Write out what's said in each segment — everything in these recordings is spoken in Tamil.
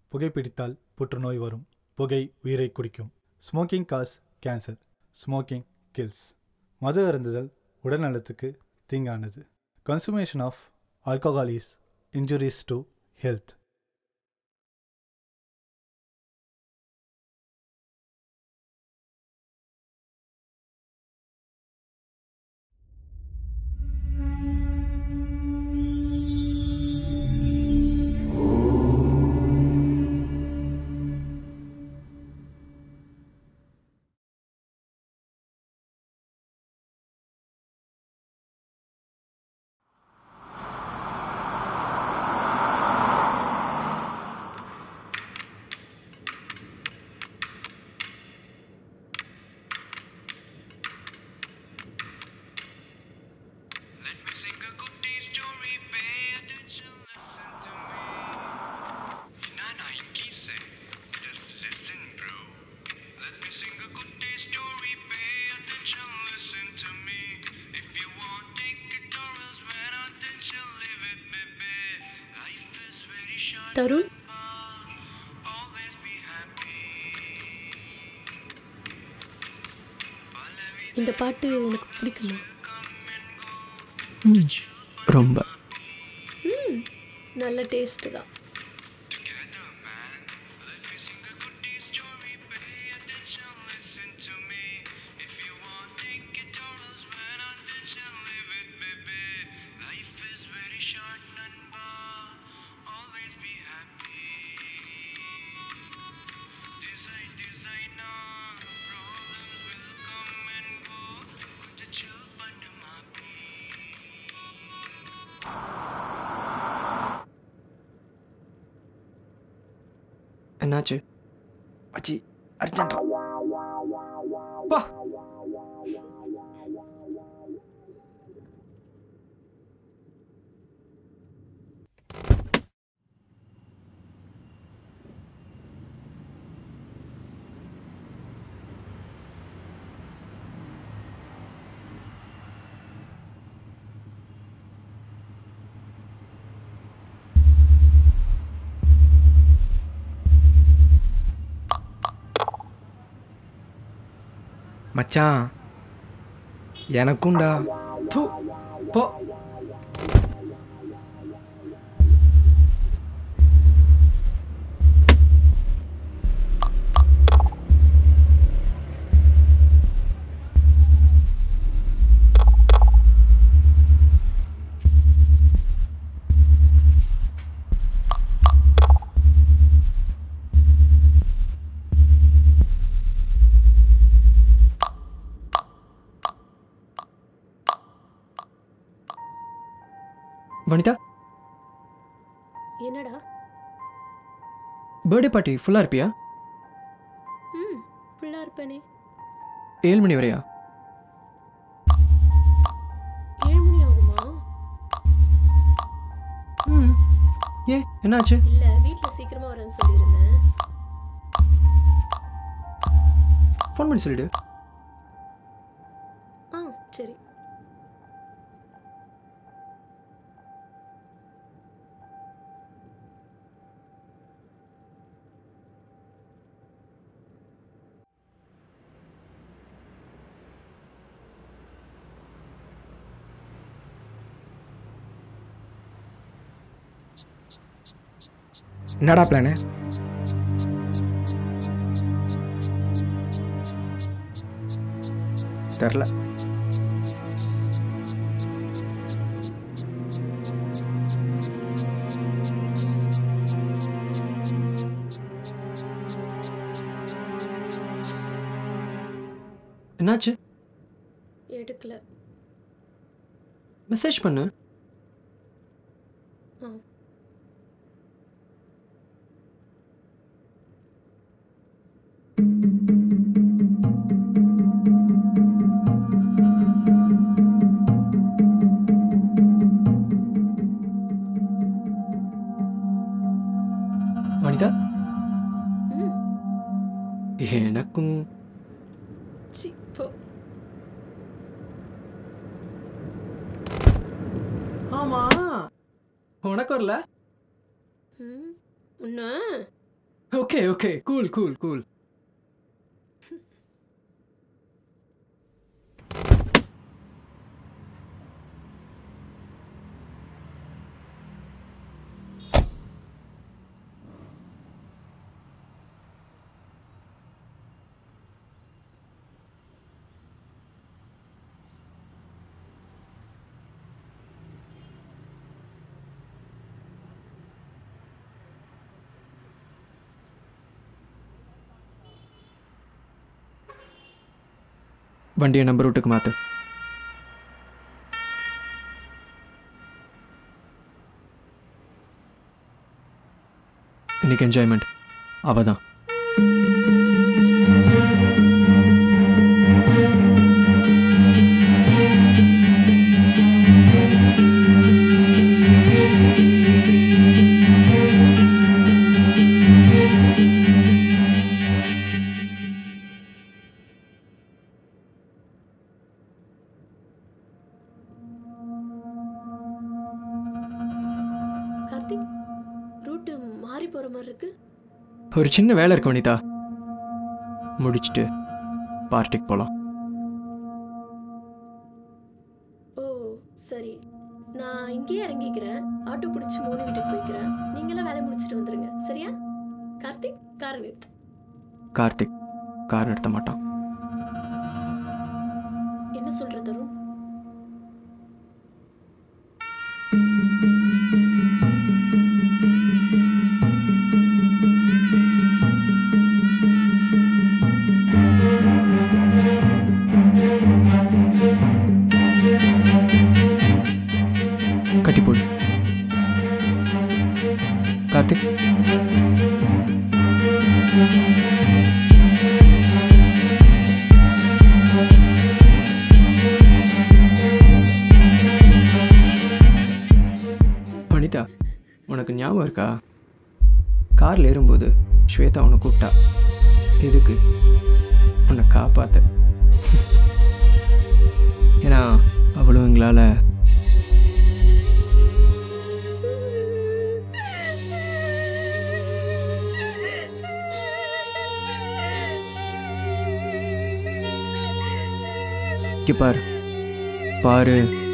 புகைப்பிடித்தால் புற்றுநோய் வரும் புகை உயிரை குடிக்கும் smoking causes cancer smoking kills மது அருந்துதல் உடல்நலத்துக்கு தீங்கானது consumption of alcohol is injurious to health Let me sing a good day story, pay attention, listen to me. Nana Inkise, just listen, bro. Let me sing a good day story, pay attention, listen to me. If you want, take tutorials, when attention, live it, baby. Life is very short, Tarun always be happy. இந்த பாட்டு உனக்கு பிடிக்குமா ரொம்ப ம் நல்ல டேஸ்ட்டு தான் Together, man. Let me sing a good day story. Pay attention, listen to me. If you want, take tutorials. When attention, live it, baby. Life is very short, Nanba. Always be happy. Design, designer. Problems will come and go. கொஞ்சம் chill பண்ணு மாப்பி. என்னாச்சு அச்சி அர்ஜென்ட் வா மச்சான் எனக்கும்டா தூ போ வனிதா என்னடா பர்த்டே பார்ட்டி ஃபுல்லாக இருப்பியா ம் ஃபுல்லாக இருப்பேனே ஏழு மணி வரையா ஏழு மணி ஆகுமா ம் ஏ என்னாச்சு இல்லை வீட்டில் சீக்கிரமாக வரேன்னு சொல்லியிருந்தேன் ஃபோன் பண்ணி சொல்லிடு ஆ சரி என்னடா பிளானு தெரில என்னாச்சு எடுக்கல மெசேஜ் பண்ணு ஆ வனிதா ம் எனக்கும் சி போ ஆமா உனக்கு வரல ம் உன்ன okay okay cool cool cool வண்டியை நம்பர் ரூட்டுக்கு மாற்று இன்னைக்கு என்ஜாய்மெண்ட் அவ தான் கார்த்திக் ரூட்டு மாறி போற மாதிரி இருக்கு ஒரு சின்ன வேலை இருக்கு வனிதா முடிச்சுட்டு பார்ட்டிக்கு போகலாம் ஓ சரி நான் இங்கேயே இறங்கிக்கிறேன் ஆட்டோ பிடிச்சி மூணு வீட்டுக்கு போய்க்கிறேன் நீங்களாம் வேலை முடிச்சுட்டு வந்துருங்க சரியா கார்த்திக் காரை நிறுத்து கார்த்திக் கார் நிறுத்த மாட்டான் என்ன சொல்ற தருண் கட்டி போடு கார்த்திக் வனிதா உனக்கு ஞாபகம் இருக்கா காரில் ஏறும்போது ஸ்வேதா உன்னை கூப்பிட்டா எதுக்கு உன்னை காப்பாத்த ஏன்னா அவளும் எங்களால் இங்க பாரு பாரு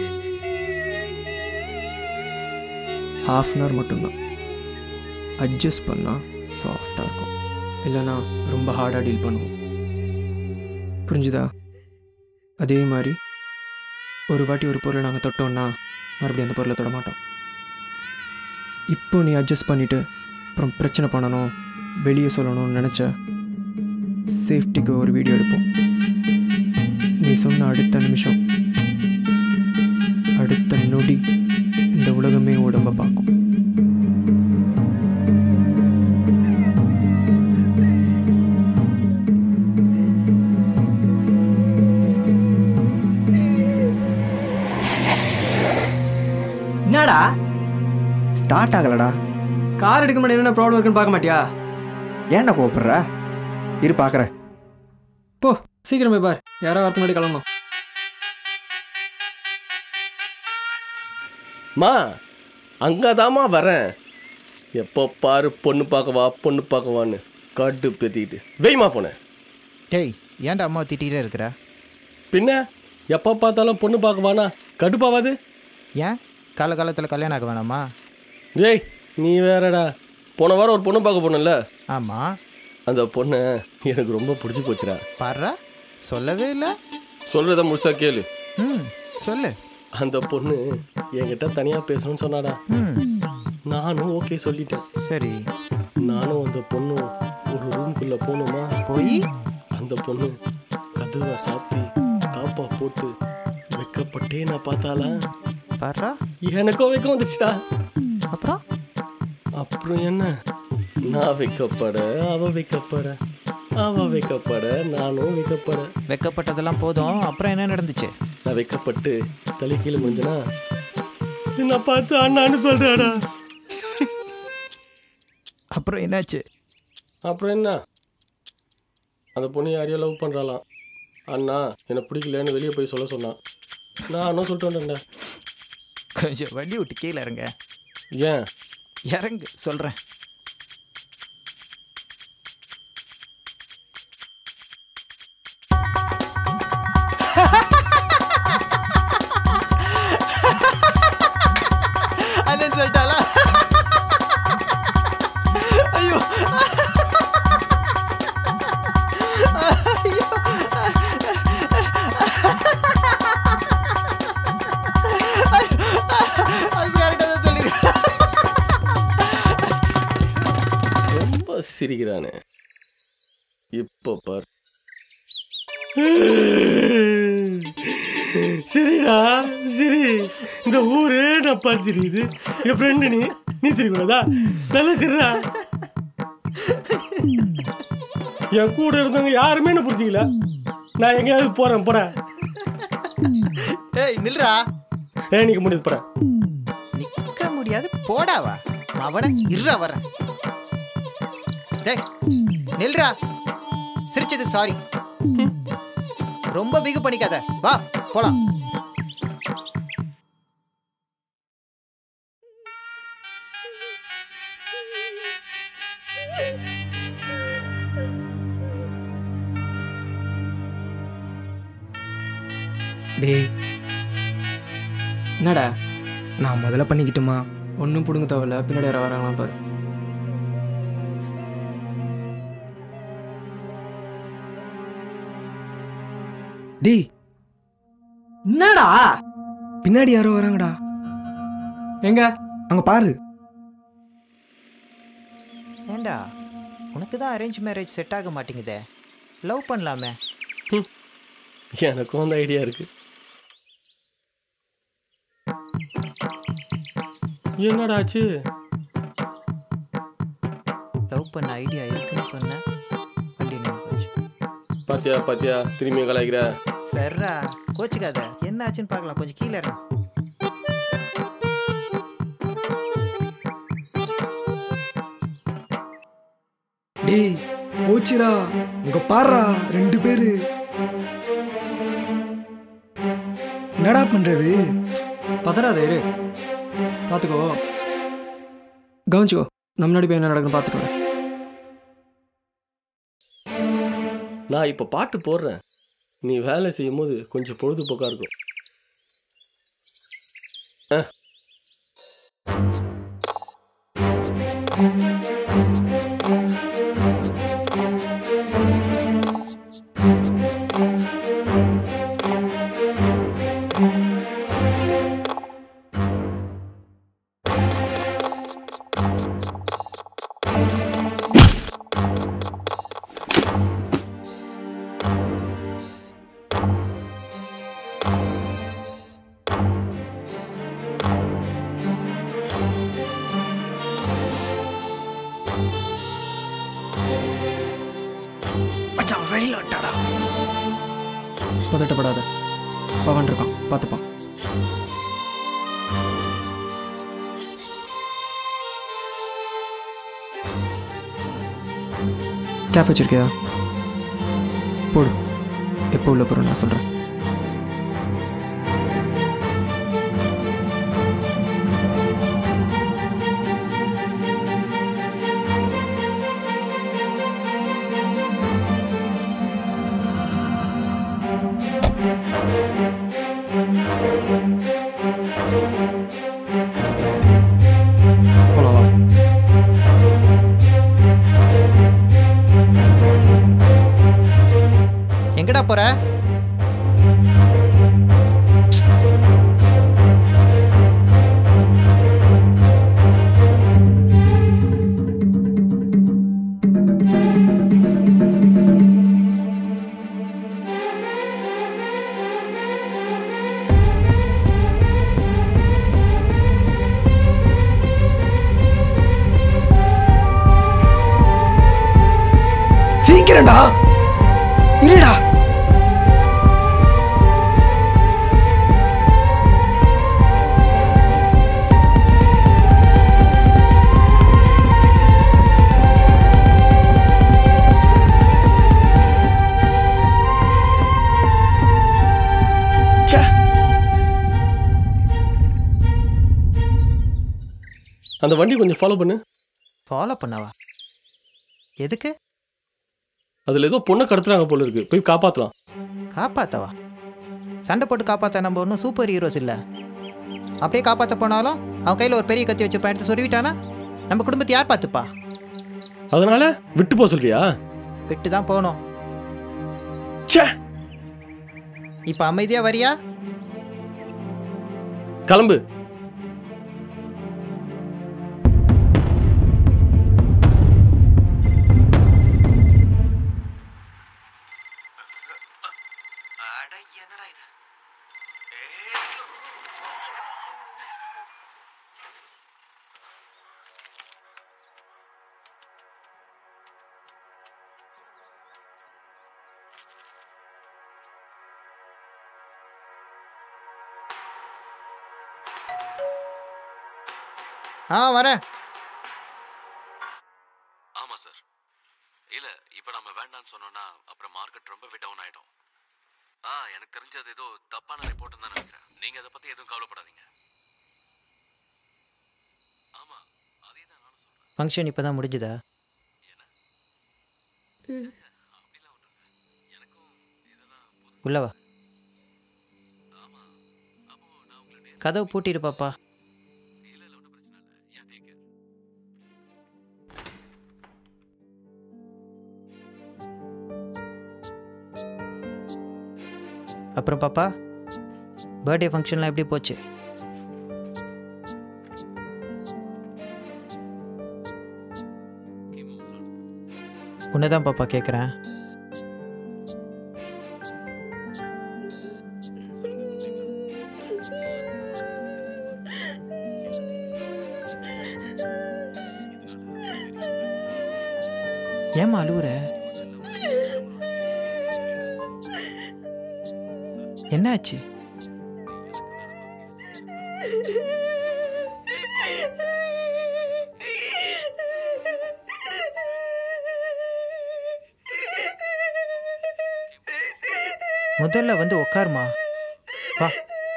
ஹாஃப் அன் ஹவர் மட்டும்தான் அட்ஜஸ்ட் பண்ணால் சாஃப்டாக இருக்கும் இல்லைன்னா ரொம்ப ஹார்டாக டீல் பண்ணுவோம் புரிஞ்சுதா அதே மாதிரி ஒரு வாட்டி ஒரு பொருளை நாங்கள் தொட்டோம்னா மறுபடியும் அந்த பொருளை தொட மாட்டோம் இப்போ நீ அட்ஜஸ்ட் பண்ணிவிட்டு அப்புறம் பிரச்சனை பண்ணணும் வெளியே சொல்லணும்னு நினச்ச சேஃப்டிக்கு ஒரு வீடியோ எடுப்போம் நீ சொன்ன அடுத்த நிமிஷம் அடுத்த நொடி இந்த உலகமே உடம்ப பார்க்கும் என்னடா ஸ்டார்ட் ஆகலடா கார் எடுக்க மாட்டேன் என்ன ப்ராப்ளம் இருக்குன்னு பார்க்க மாட்டியா ஏன்டா கூப்பிடுற இரு பார்க்குறேன் போ சீக்கிரம் போய் பார் யாரோ வரத்து முன்னாடி கிளம்பணும் மா அங்கதாம்மா வரேன் எப்போ பாரு பொண்ணு பார்க்கவா பொண்ணு பார்க்கவான்னு கட்டு பெத்திக்கிட்டு வெய்மா போனேன் டேய் ஏன்டா அம்மா திட்டிகிட்டே இருக்கிற பின்ன எப்போ பார்த்தாலும் பொண்ணு பார்க்கவானா கடுப்பாவாது ஏன் கால காலத்தில் கல்யாணம் ஆக வேணாமா ஏய் நீ வேறடா போன வாரம் ஒரு பொண்ணு பார்க்க போனல ஆமாம் அந்த பொண்ணை எனக்கு ரொம்ப பிடிச்சி போச்சுடா பாடுறா சொல்லவே இல்லை சொல்கிறத முழுசா கேளு ம் சொல்லு அந்த பொண்ணு என்கிட்ட தனியாக பேசணும்னு சொன்னாடா ம் நானும் ஓகே சொல்லிட்டேன் சரி நானும் அந்த பொண்ணும் ஒரு ரூம்குள்ளே போகணுமா போய் அந்த பொண்ணு கதவை சாத்தி தாப்பா போட்டு வெக்கப்பட்டே நான் பார்த்தாளா பாடுறா எனக்கும் வெக்கம் வந்துச்சுடா அப்புறம் அப்புறம் என்ன நான் வைக்கப்பட அவ வைக்கப்பட அவ வைக்கப்பட நானும் வைக்கப்பட வெக்கப்பட்டதெல்லாம் போதும் அப்புறம் என்ன நடந்துச்சு நான் வைக்கப்பட்டு தலை கீழே முடிஞ்சனா என்ன பார்த்து அண்ணான்னு சொல்றாடா அப்புறம் என்னாச்சு அப்புறம் என்ன அந்த பொண்ணு யாரையோ லவ் பண்ணுறாளாம் அண்ணா என்னை பிடிக்கலன்னு வெளியே போய் சொல்ல சொன்னான் நானும் சொல்லிட்டு வந்தேன்டா கொஞ்சம் வண்டி விட்டு கீழே இறங்க ஏன் இறங்கு சொல்கிறேன் இல்லைன்னு சொல்லிட்டாளா ஐயோ ஐயோ அது கரெக்டாக தான் சொல்லிருக்கேன் ரொம்ப சிரிக்கிறானே இப்போ பார் சரிடா சரி இந்த ஊரே நான் பார்த்து சிரிக்குது என் ஃப்ரெண்டு நீ நீ சிரிக்கூடாதா நல்லா சரிடா என் கூட இருந்தவங்க யாருமே என்ன புரிஞ்சிக்கல நான் எங்கேயாவது போறேன் போறேன் ஏய் நில்றா ஏன் நிக்க முடியாது போறேன் நிக்க முடியாது போடாவா அவன இருறா வரேன் டேய் நில்றா சிரிச்சதுக்கு சாரி ரொம்ப பிகு பண்ணிக்காத வா போலாம் டேய் என்னடா நான் முதல்ல பண்ணிக்கிட்டுமா ஒன்றும் பிடுங்க தேவையில்ல பின்னாடி யாரோ வராங்களாம் பாரு டேய் என்னடா பின்னாடி யாரோ வராங்கடா எங்க அங்க பாரு ஏண்டா உனக்கு தான் அரேஞ்ச் மேரேஜ் செட் ஆக மாட்டேங்குதே லவ் பண்ணலாமே எனக்கும் அந்த ஐடியா இருக்கு என்னடா ஆச்சு லவ் பண்ண ஐடியா இருக்குன்னு சொன்னேன் வண்டி நின்று போச்சு பாத்தியா பாத்தியா திரும்பி கலாய்க்கிற சர்ரா கோச்சுக்காத என்ன ஆச்சுன்னு பார்க்கலாம் கொஞ்சம் கீழே இறங்கு. டேய் போச்சுடா உங்க பாருடா ரெண்டு பேரு என்னடா பண்றது பதறாத இரு பார்த்துக்கோ கவனிச்சுக்கோ நம்ம முன்னாடி போய் என்ன நடக்குன்னு பார்த்துட்டு வரேன் நான் இப்போ பாட்டு போடுறேன் நீ வேலை செய்யும் போது கொஞ்சம் பொழுதுபோக்கா இருக்கும் அஹ். மச்சான் வெளியில வந்துட்டாடா பதட்டப்படாத பவன் இருக்கான் பார்த்துப்பான் கேப் வச்சிருக்கியா போடு எப்போ உள்ள போகிறோம் நான் சொல்கிறேன் போலாம் வா எங்கடா போற சீக்கிரம்டா இருடா ச்சே அந்த வண்டி கொஞ்சம் ஃபாலோ பண்ணு ஃபாலோ பண்ணவா எதுக்கு அதுல ஏதோ பொண்ணை கடத்துறாங்க போல இருக்கு போய் காப்பாத்தலாம் காப்பாத்தவா சண்டை போட்டு காப்பாத்த நம்ம ஒன்றும் சூப்பர் ஹீரோஸ் இல்லை அப்படியே காப்பாற்ற போனாலும் அவன் கையில் ஒரு பெரிய கத்தி வச்சு எடுத்து சொருவிட்டானா நம்ம குடும்பத்தை யார் பார்த்துப்பா அதனால விட்டு போக சொல்றியா விட்டு தான் போகணும் ச்சே இப்போ அமைதியாக வரியா கிளம்பு அட என்னடா இது ஆ வரேன் ஆமாம் சார் இல்லை இப்போ நம்ம வேண்டாம்னு சொன்னோன்னா அப்புறம் மார்க்கெட் ரொம்பவே டவுன் ஆகிடும் ஆ எனக்கு தெரிஞ்சது ஏதோ தப்பான ரிப்போர்ட் தான் நினைக்கிறேன் நீங்கள் அதை பற்றி எதுவும் கவலைப்படாதீங்க ஆமாம் அதே தான் நானும் சொல்கிறேன் ஃபங்க்ஷன் இப்போ தான் முடிஞ்சுதா ம் அப்படிலாம் ஒன்றும் இல்லை எனக்கும் இதெல்லாம் புது உள்ள வா ஆமாம் அப்போ நான் உங்களை நேர்ல- கதவு பூட்டிடு பாப்பா இல்லை இல்லை ஒன்றும் பிரச்சனை இல்லை ஏன் டேக் கேர் அப்புறம் பாப்பா பர்த்டே ஃபங்க்ஷன்லாம் எப்படி போச்சு கீமோ உன்னை தான் பாப்பா கேட்குறேன் ஏம்மா அழுவுற என்னாச்சு முதல்ல வந்து உட்காருமா வா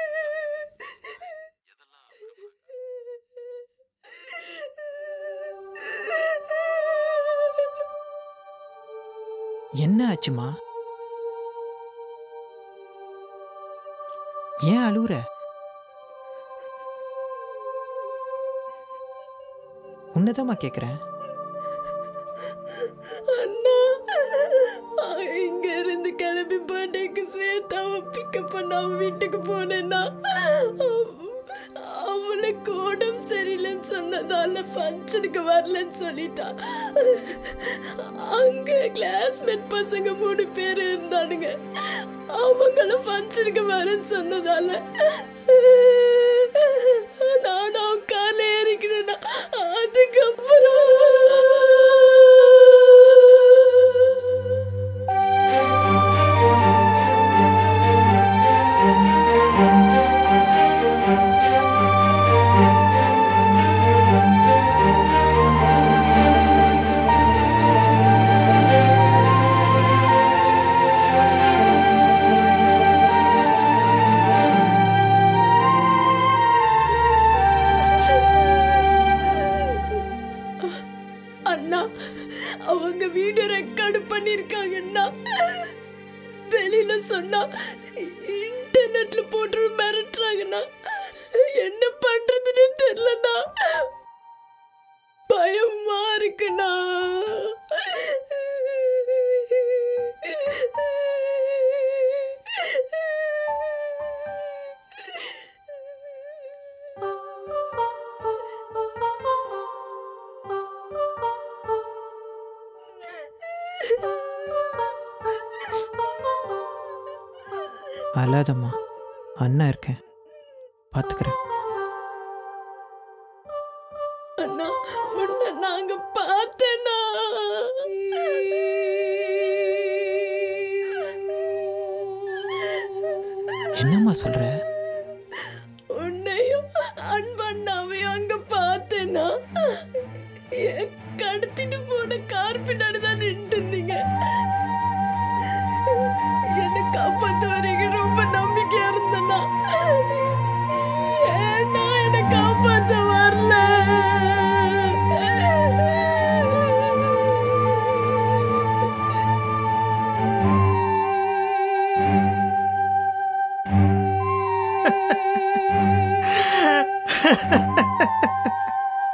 என்ன ஆச்சுமா ஏன் அழுவுற உன்னதாம்மா கேட்குறேன் அண்ணா இங்க இருந்து கிளம்பி பர்த்டேக்கு ஸ்வேதாவை பிக்கப் பண்ண அவ வீட்டுக்கு போனேன்னா அவளுக்கு உடம்பு சரியில்லைன்னு சொன்னதால ஃபங்க்ஷனுக்கு வரலன்னு சொல்லிட்டா அங்க கிளாஸ்மேட் பசங்க மூணு பேர் இருந்தானுங்க அவங்களும் ஃபங்க்ஷனுக்கு வரேன்னு சொன்னதால நான் அவன் கார்ல ஏறிக்கிறேன்னா அதுக்கப்புறம் அண்ணா அவங்க வீடியோ ரெக்கார்டு பண்ணிருக்காங்கண்ணா வெளியில சொன்னா இன்டர்நெட்ல போட்டு மிரட்டுறாங்கண்ணா என்ன பண்றதுன்னு தெரியலண்ணா பயமா இருக்குண்ணா அழாதம்மா அண்ணன் இருக்கேன் பார்த்துக்கிறேன் அண்ணா உன்னை நாங்க பார்த்தேண்ணா என்னம்மா சொல்கிற உன்னையும் அன்பண்ணாவையும் அங்க பார்த்தேன்னா என் கடத்திட்டு போன கார் பின்னாடி தான் நின்று இருந்தீங்க என்னை காப்பாத்த வரைக்கும் ரொம்ப நம்பிக்கையா இருந்தேன்னா ஏன்னா என்னை காப்பாத்த வரல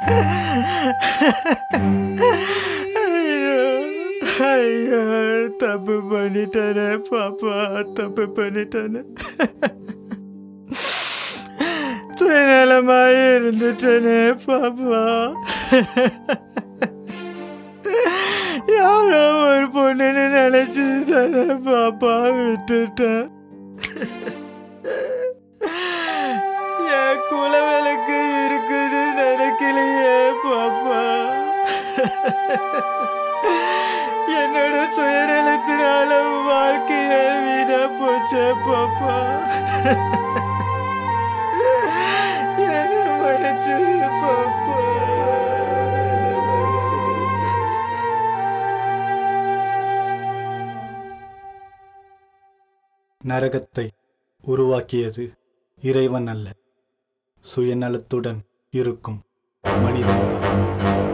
ஐயோ ஐயோ தப்பு பண்ணிட்டேனே பாப்பா தப்பு பண்ணிட்டேனே சுயநலமாக இருந்துட்டேனே பாப்பா யாரோ ஒரு பொண்ணுன்னு நினைச்சு தானே பாப்பா விட்டுட்டேன் என் குலவிளக்கு இருக்குன்னு நினைக்கலையே பாப்பா என்னோட சுயநலத்தினால உன் வாழ்க்கையே வீணா போச்சே பாப்பா என்ன மன்னிச்சிரு பாப்பா நரகத்தை உருவாக்கியது இறைவன் அல்ல சுயநலத்துடன் இருக்கும் மனிதன்தான்